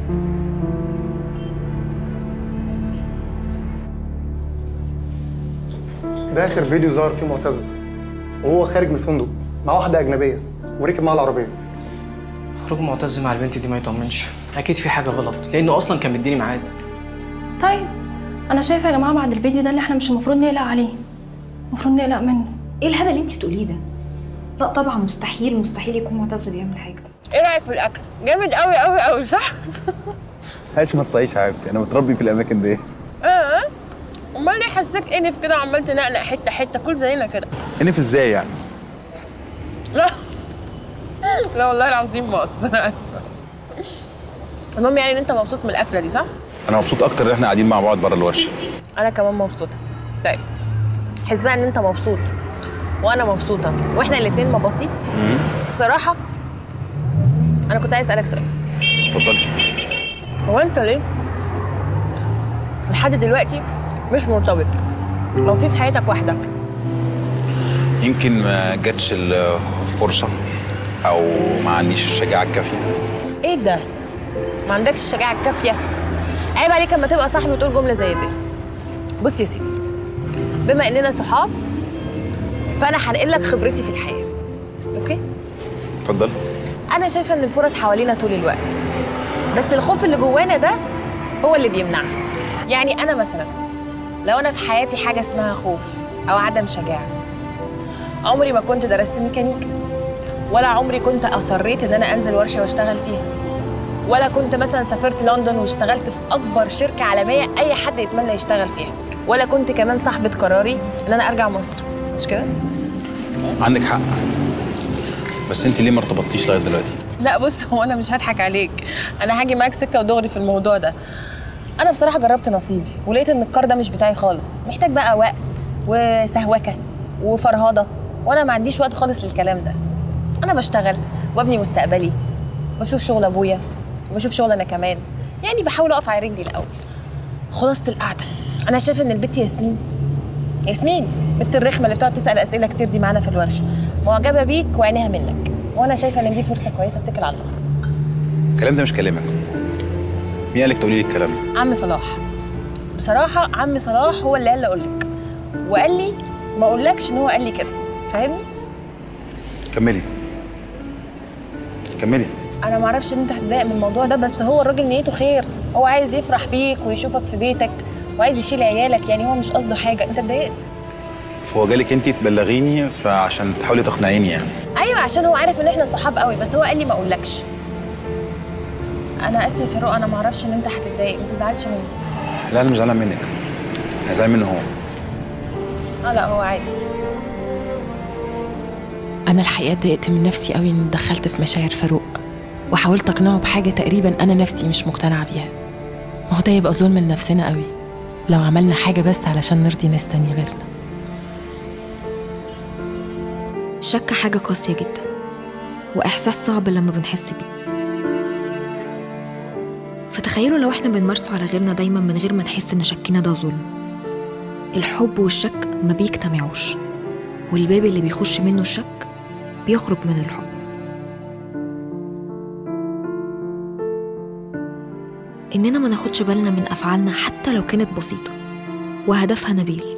ده اخر فيديو ظهر فيه معتز وهو خارج من الفندق مع واحده اجنبيه وركب معاها العربيه خروج معتز مع البنت دي ما يطمنش اكيد في حاجه غلط لانه اصلا كان مديني ميعاد طيب انا شايفه يا جماعه بعد الفيديو ده اللي احنا مش المفروض نقلق عليه المفروض نقلق منه ايه الهبل اللي انت بتقوليه ده لا طبعا مستحيل مستحيل يكون معتز بيعمل حاجه ايه رايك في الاكل جامد قوي قوي قوي صح عايش ما تصيش يا حبيبتي انا متربي في الاماكن دي اه امال ليه حسيت انف كده عمال تنقنق حته حته كل زينا كده انف ازاي يعني لا لا والله العظيم باظت انا اسفه المهم يعني ان انت مبسوط من الاكله دي صح انا مبسوط اكتر ان احنا قاعدين مع بعض بره الورشه انا كمان مبسوطه طيب حس بقى ان انت مبسوط وانا مبسوطه واحنا الاثنين مبسيط بصراحه انا كنت عايز اسالك سؤال اتفضلي هو انت ليه لحد دلوقتي مش مرتبط او في في حياتك واحده يمكن ما جاتش الفرصه او ما عنديش الشجاعه الكافيه ايه ده ما عندكش الشجاعه الكافيه عيب عليك اما تبقى صاحبي وتقول جمله زي دي بص يا سيدي بما اننا صحاب فانا هنقل لك خبرتي في الحياه اوكي اتفضل انا شايفه ان الفرص حوالينا طول الوقت بس الخوف اللي جوانا ده هو اللي بيمنعنا يعني انا مثلا لو انا في حياتي حاجه اسمها خوف او عدم شجاعه عمري ما كنت درست ميكانيكا ولا عمري كنت اصريت ان انا انزل ورشه واشتغل فيها ولا كنت مثلا سافرت لندن واشتغلت في اكبر شركه عالميه اي حد يتمنى يشتغل فيها ولا كنت كمان صاحبه قراري ان انا ارجع مصر مش كده عندك حق بس انت ليه ما ارتبطتيش لغايه دلوقتي لا بص هو انا مش هضحك عليك انا هاجي معاك سكه ودغري في الموضوع ده انا بصراحه جربت نصيبي ولقيت ان القرار ده مش بتاعي خالص محتاج بقى وقت وسهوكه وفرهضه وانا ما عنديش وقت خالص للكلام ده انا بشتغل وابني مستقبلي بشوف شغل ابويا وبشوف شغل انا كمان يعني بحاول اقف على رجلي الاول خلاصه القعده انا شايفه ان البت ياسمين ياسمين بنت الرخمه اللي بتقعد تسال اسئله كتير دي معانا في الورشه معجبه بيك وعينيها منك وانا شايفه ان دي فرصه كويسه اتكل على الله الكلام ده مش كلامك مين قالك تقولي لي الكلام ده عم صلاح بصراحه عم صلاح هو اللي قال لي اقول لك وقال لي ما اقولكش ان هو قال لي كده فاهمني كملي كملي انا ما اعرفش ان انت هتضايق من الموضوع ده بس هو الراجل نيته خير هو عايز يفرح بيك ويشوفك في بيتك وعايز يشيل عيالك يعني هو مش قصده حاجه انت اتضايقت فهو جالك انت تبلغيني فعشان تحاولي تقنعيني يعني ايوه عشان هو عارف ان احنا صحاب قوي بس هو قال لي ما اقولكش انا اسف يا فاروق انا ما اعرفش ان انت هتتضايق ما تزعلش مني لا انا مش زعلان منك انا زعلان منه هو اه لا هو عادي أنا الحقيقة اتضايقت من نفسي قوي إني دخلت في مشاعر فاروق وحاولت أقنعه بحاجة تقريبا أنا نفسي مش مقتنعة بيها ما هو ده يبقى ظلم لنفسنا قوي لو عملنا حاجة بس علشان نرضي ناس تانية غيرنا الشك حاجه قاسيه جدا واحساس صعب لما بنحس بيه فتخيلوا لو احنا بنمارسه على غيرنا دايما من غير ما نحس ان شكنا ده ظلم الحب والشك ما بيجتمعوش والباب اللي بيخش منه الشك بيخرج من الحب إننا ما ناخدش بالنا من أفعالنا حتى لو كانت بسيطة وهدفها نبيل